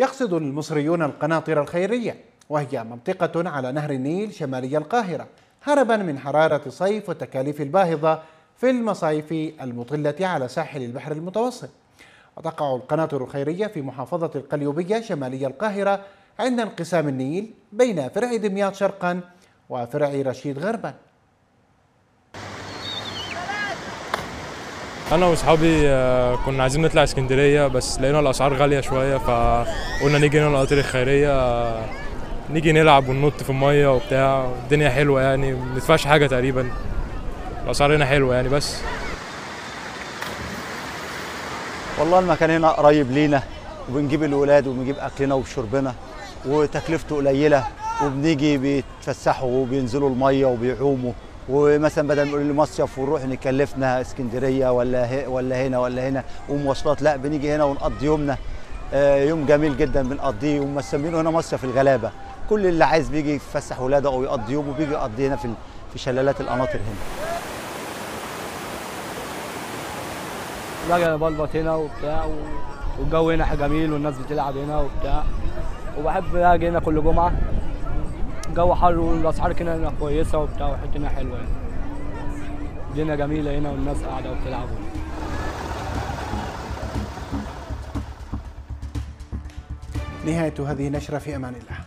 يقصد المصريون القناطر الخيرية وهي منطقة على نهر النيل شمالي القاهرة هربا من حرارة الصيف والتكاليف الباهظة في المصايف المطلة على ساحل البحر المتوسط وتقع القناطر الخيرية في محافظة القليوبية شمالي القاهرة عند انقسام النيل بين فرع دمياط شرقا وفرع رشيد غربا انا واصحابي آه، كنا عايزين نطلع اسكندريه بس لقينا الاسعار غاليه شويه فقلنا نيجي هنا القناطر الخيريه آه، نيجي نلعب وننط في الميه وبتاع الدنيا حلوه يعني ما بندفعش حاجه تقريبا الاسعار هنا حلوه يعني بس والله المكان هنا قريب لينا وبنجيب الولاد وبنجيب اكلنا وشربنا وتكلفته قليله وبنيجي بيتفسحوا وبينزلوا الميه وبيعوموا ومثلا بدل ما نقول مصيف ونروح نكلفنا اسكندريه ولا هي ولا هنا ولا هنا ومواصلات لا بنيجي هنا ونقضي يومنا آه، يوم جميل جدا بنقضيه ومسمينه هنا مصيف الغلابه كل اللي عايز بيجي يفسح ولاده او يقضي يومه بيجي يقضي هنا في ال- في شلالات القناطر هنا باجي بلبط هنا وبتاع و- والجو هنا جميل والناس بتلعب هنا وبتاع وبحب اجي هنا كل جمعه الجو حر والاسعار هنا هنا كويسه وبتاع والحته هنا حلوه يعني الدنيا جميله هنا والناس قاعده وبتلعب نهاية هذه النشرة في أمان الله